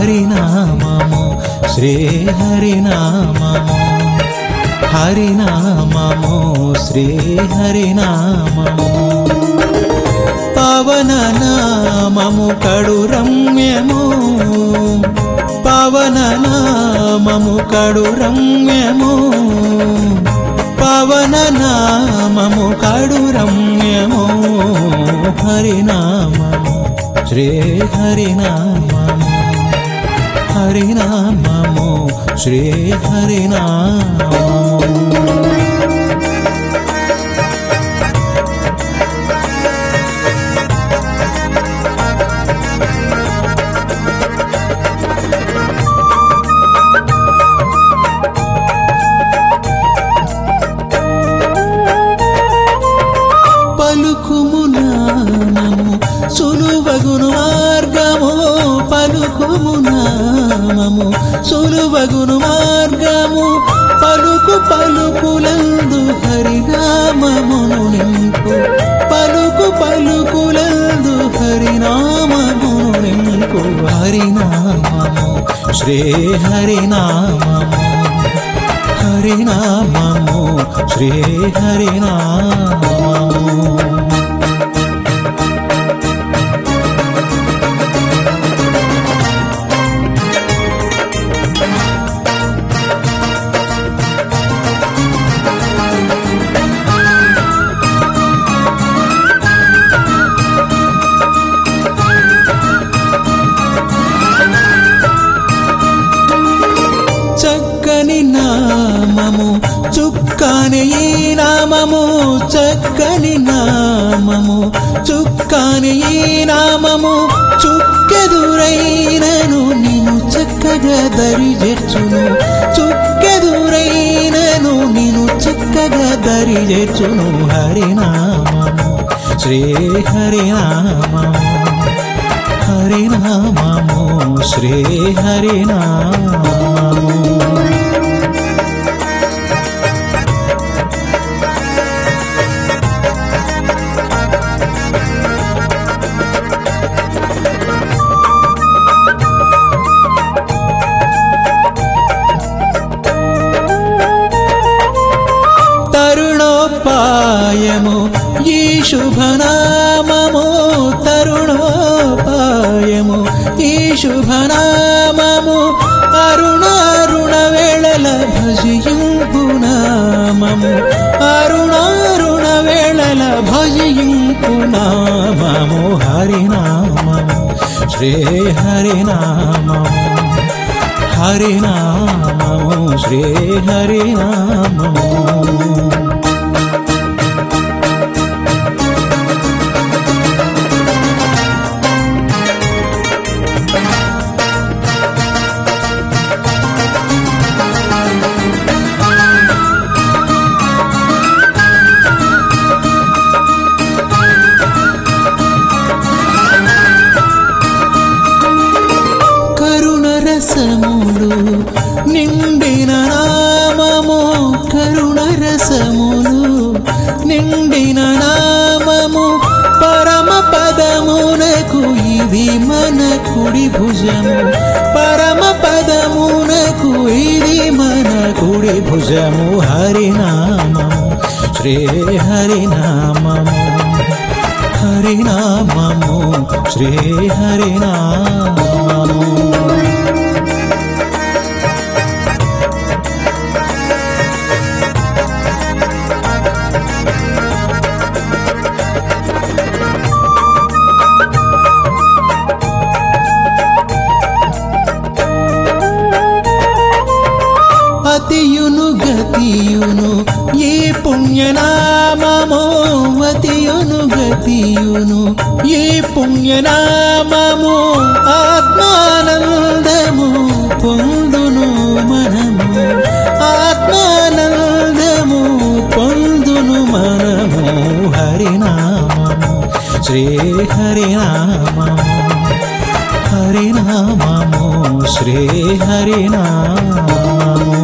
హరినామము శ్రీ హరినామము హరినామము శ్రీ హరినామము పవన నామము కడు రమ్యము పవన నామము కడు రమ్యము పవన నామము కడు రమ్యము హరినామము శ్రీ హరినామము హరినామము శ్రీ హరినామము పలుకుము నామము సులువగును మార్గము పలుకుము నామము సులువగును మార్గము పలుకు పలుకులందు హరినామమును నింపు పలుకు పలుకులందు హరినామమును నింపు హరినామము శ్రీ హరినామము హరినామము శ్రీ హరినామము చక్కని నామము చుక్కని ఈ నామము చక్కని నామము చుక్కని ఈ నామము చుక్కెదురైనను నిన్ను చక్కగా దరి చేర్చును చుక్కెదురైనను నిన్ను చక్కగా దరి చేర్చును హరినామము శ్రీ హరినామము హరినామము శ్రీ హరినామము తరుణోపాయము ఈ శుభనామము తరుణోపాయము ఈ శుభనామము అరుణారుణ వేళల భజింపు నామము అరుణారుణ వేళల భజింపు నామము హరినామము శ్రీ హరినామము హరినామము శ్రీ హరినామము కరుణ రసములు నిండిన నామము కరుణ రసములు నిండిన నామము పరమ పదమునకు ఇది మన కుడి భుజము పరమ పదమునకు ఇది మన కుడి భుజము హరినామము శ్రీ హరినామము హరినామము శ్రీ హరినామము అతియును గతియును ఈ పుణ్యనామము అతియును గతియును ఈ పుణ్యనామము ఆత్మానందము పొందును మనము ఆత్మానందము పొందును మనము హరినామము శ్రీ హరినామము హరినామము శ్రీ హరినామము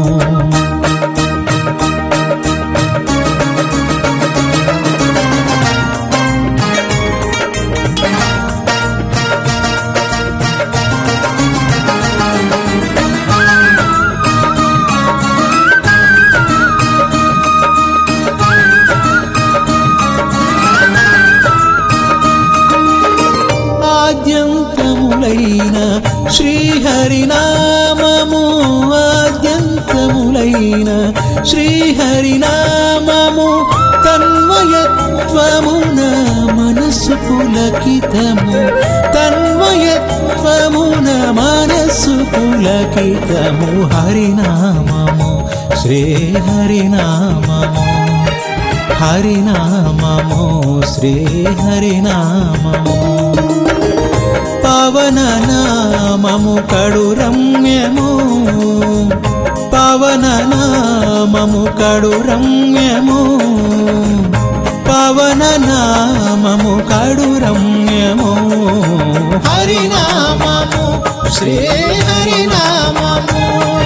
ఆద్యంతములైన శ్రీహరినామము ఆద్యంతములైన శ్రీహరినామము తన్మయత్వమున మనస్సు పులకితము తన్మయత్వమున మనస్సు పులకితము హరినామము శ్రీ హరినామము హరినామము శ్రీ హరినామము పవన నామము కడు రమ్యము పవన నామము కడు రమ్యము పవన నామము కడు రమ్యము హరినామము శ్రీ హరినామము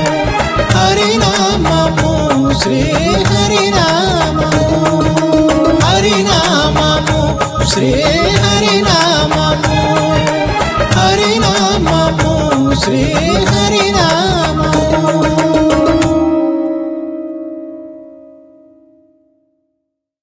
హరినామము శ్రీ హరినామము హరినామము శ్రీ హరినామము హరినామము శ్రీ